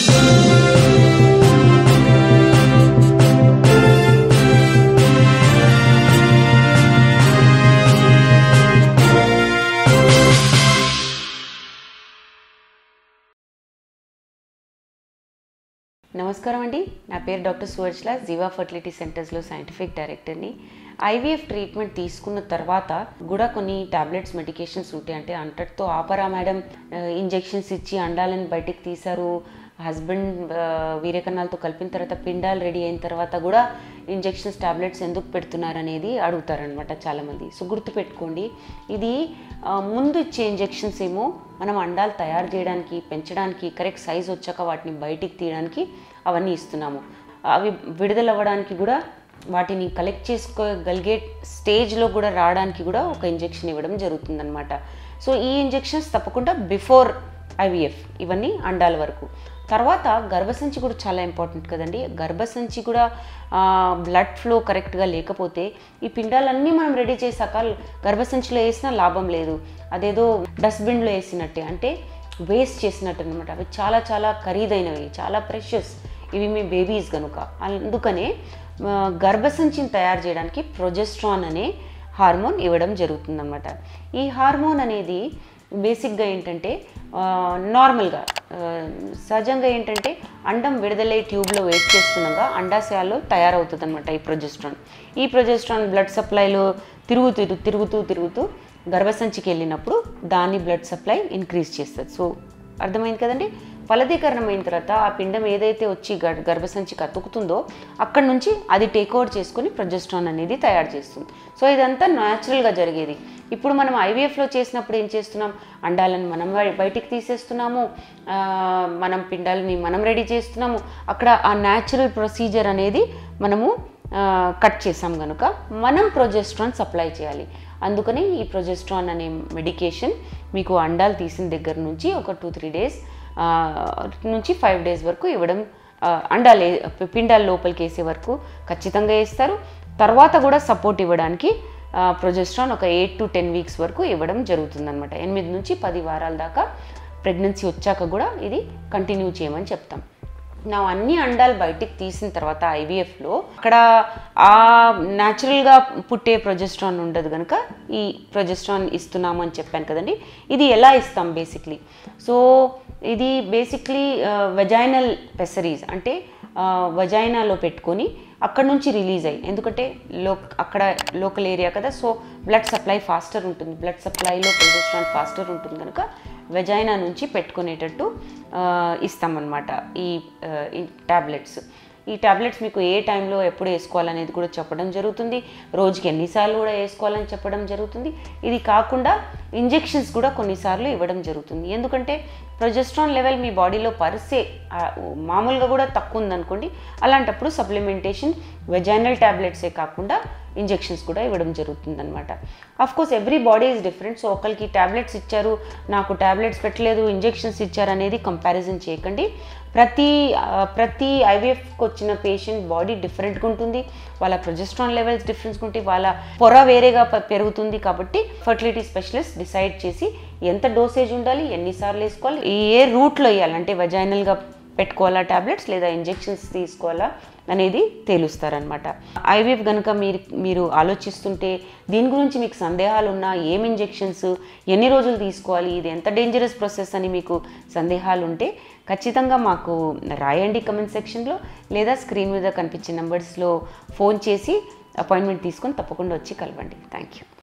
నమస్కారం అండి నా పేరు డాక్టర్ సువర్జ్లా జీవా ఫర్టిలిటీ సెంటర్స్లో సైంటిఫిక్ డైరెక్టర్ని ఐవీఎఫ్ ట్రీట్మెంట్ తీసుకున్న తర్వాత కూడా కొన్ని టాబ్లెట్స్ మెడికేషన్స్ ఉంటాయి అంటే అంతటితో ఆపరా మేడం ఇంజెక్షన్స్ ఇచ్చి అండాలని బయటికి తీశారు హస్బెండ్ వీర్యకణాలతో కలిపిన తర్వాత పిండాలు రెడీ అయిన తర్వాత కూడా ఇంజెక్షన్స్ టాబ్లెట్స్ ఎందుకు పెడుతున్నారు అనేది అడుగుతారనమాట చాలామంది సో గుర్తుపెట్టుకోండి ఇది ఆ, ముందు ఇచ్చే ఇంజెక్షన్స్ ఏమో మనం అండాలు తయారు చేయడానికి పెంచడానికి కరెక్ట్ సైజ్ వచ్చాక వాటిని బయటికి తీయడానికి అవన్నీ ఇస్తున్నాము అవి విడుదల అవ్వడానికి కూడా వాటిని కలెక్ట్ చేసుకోగలిగే స్టేజ్లో కూడా రావడానికి కూడా ఒక ఇంజెక్షన్ ఇవ్వడం జరుగుతుందన్నమాట సో ఈ ఇంజెక్షన్స్ తప్పకుండా బిఫోర్ ఐవీఎఫ్ ఇవన్నీ అండాల వరకు తర్వాత గర్భసంచి కూడా చాలా ఇంపార్టెంట్ కదండి గర్భసంచి కూడా బ్లడ్ ఫ్లో కరెక్ట్గా లేకపోతే ఈ పిండాలన్నీ మనం రెడీ చేశాక గర్భసంచిలో వేసినా లాభం లేదు అదేదో డస్ట్బిన్లో వేసినట్టే అంటే వేస్ట్ చేసినట్టు అనమాట అవి చాలా చాలా ఖరీదైనవి చాలా ప్రెషస్ ఇవి మీ బేబీస్ కనుక అందుకనే ఆ, గర్భసంచిని తయారు చేయడానికి ప్రొజెస్ట్రాన్ అనే హార్మోన్ ఇవ్వడం జరుగుతుందన్నమాట ఈ హార్మోన్ అనేది బేసిక్గా ఏంటంటే ఆ, నార్మల్గా ఆ, సహజంగా ఏంటంటే అండం విడుదలై ట్యూబ్లో వెయిట్ చేస్తుండగా అండాశయాల్లో తయారవుతుంది అనమాట ఈ ప్రొజెస్ట్రాన్ ఈ ప్రొజెస్ట్రాన్ బ్లడ్ సప్లైలో తిరుగుతూ తిరుగుతూ తిరుగుతూ గర్భసంచికి వెళ్ళినప్పుడు దాని బ్లడ్ సప్లై ఇంక్రీజ్ చేస్తుంది సో అర్థమైంది కదండి ఫలదీకరణం అయిన తర్వాత ఆ పిండం ఏదైతే వచ్చి గర్- గర్భసంచికి అతుకుతుందో అక్కడ నుంచి అది టేక్ ఓవర్ చేసుకొని ప్రొజెస్ట్రాన్ అనేది తయారు చేస్తుంది సో ఇదంతా న్యాచురల్గా జరిగేది ఇప్పుడు మనం ఐవీఎఫ్లో చేసినప్పుడు ఏం చేస్తున్నాం అండాలను మనం బయ- బయటికి తీసేస్తున్నాము ఆ, మనం పిండాలని మనం రెడీ చేస్తున్నాము అక్కడ ఆ న్యాచురల్ ప్రొసీజర్ అనేది మనము ఆ, కట్ చేసాం కనుక మనం ప్రొజెస్ట్రాన్ సప్లై చేయాలి అందుకని ఈ ప్రొజెస్ట్రాన్ అనే మెడికేషన్ మీకు అండాలు తీసిన దగ్గర నుంచి ఒక టూ త్రీ డేస్ నుంచి ఫైవ్ డేస్ వరకు ఇవ్వడం ఆ, అండాలు ఏ- పిండాలు లోపలికి వేసే వరకు ఖచ్చితంగా వేస్తారు తర్వాత కూడా సపోర్ట్ ఇవ్వడానికి ప్రొజెస్ట్రాన్ ఒక ఎయిట్ టు టెన్ వీక్స్ వరకు ఇవ్వడం జరుగుతుందన్నమాట ఎనిమిది నుంచి పది వారాల దాకా ప్రెగ్నెన్సీ వచ్చాక కూడా ఇది కంటిన్యూ చేయమని చెప్తాం నా అన్ని అండాలు బయటికి తీసిన తర్వాత ఐవీఎఫ్లో అక్కడ ఆ న్యాచురల్గా పుట్టే ప్రొజెస్ట్రాన్ ఉండదు కనుక ఈ ప్రొజెస్ట్రాన్ ఇస్తున్నాము అని చెప్పాను కదండి ఇది ఎలా ఇస్తాం బేసిక్లీ సో ఇది బేసిక్లీ వెజైనల్ పెసరీస్ అంటే వజైనాలో పెట్టుకొని అక్కడ నుంచి రిలీజ్ అయ్యి ఎందుకంటే లో అక్కడ లోకల్ ఏరియా కదా సో బ్లడ్ సప్లై ఫాస్టర్ ఉంటుంది బ్లడ్ సప్లైలో ప్రొజెస్ట్రాన్ ఫాస్టర్ ఉంటుంది కనుక వెజైనా నుంచి పెట్టుకునేటట్టు ఆ, ఇస్తామన్నమాట ఈ ట్యాబ్లెట్స్ ఈ టాబ్లెట్స్ మీకు ఏ టైంలో ఎప్పుడు వేసుకోవాలనేది కూడా చెప్పడం జరుగుతుంది రోజుకి ఎన్నిసార్లు కూడా వేసుకోవాలని చెప్పడం జరుగుతుంది ఇది కాకుండా ఇంజెక్షన్స్ కూడా కొన్నిసార్లు ఇవ్వడం జరుగుతుంది ఎందుకంటే ప్రొజెస్ట్రాన్ లెవెల్ మీ బాడీలో పరిసే ఆ, మామూలుగా కూడా తక్కువ ఉందనుకోండి అలాంటప్పుడు సప్లిమెంటేషన్ వెజైనల్ ట్యాబ్లెట్సే కాకుండా ఇంజెక్షన్స్ కూడా ఇవ్వడం జరుగుతుందన్నమాట of course every body is different so ఒకరికి ట్యాబ్లెట్స్ ఇచ్చారు నాకు ట్యాబ్లెట్స్ పెట్టలేదు ఇంజెక్షన్స్ ఇచ్చారు అనేది కంపారిజన్ చేయకండి ప్రతి ఆ, ప్రతి ఐవీఎఫ్కి వచ్చిన పేషెంట్ బాడీ డిఫరెంట్గా ఉంటుంది వాళ్ళ ప్రొజెస్ట్రాన్ లెవెల్స్ డిఫరెన్స్గా ఉంటాయి వాళ్ళ పొర వేరేగా ప- పెరుగుతుంది కాబట్టి ఫర్టిలిటీ స్పెషలిస్ట్ డిసైడ్ చేసి ఎంత డోసేజ్ ఉండాలి ఎన్నిసార్లు వేసుకోవాలి ఏ రూట్లో వేయాలి అంటే వజైనల్గా పెట్టుకోవాలా టాబ్లెట్స్ లేదా ఇంజెక్షన్స్ తీసుకోవాలా అనేది తేలుస్తారనమాట ఐవీఎఫ్ కనుక మీరు మీరు ఆలోచిస్తుంటే దీని గురించి మీకు సందేహాలు ఉన్నా ఏం ఇంజెక్షన్స్ ఎన్ని రోజులు తీసుకోవాలి ఇది ఎంత డేంజరస్ ప్రాసెస్ అని మీకు సందేహాలు ఉంటే ఖచ్చితంగా మాకు రాయండి కమెంట్ సెక్షన్లో లేదా స్క్రీన్ మీద కనిపించే నెంబర్స్లో ఫోన్ చేసి అపాయింట్మెంట్ తీసుకొని తప్పకుండా వచ్చి కలవండి థ్యాంక్ యూ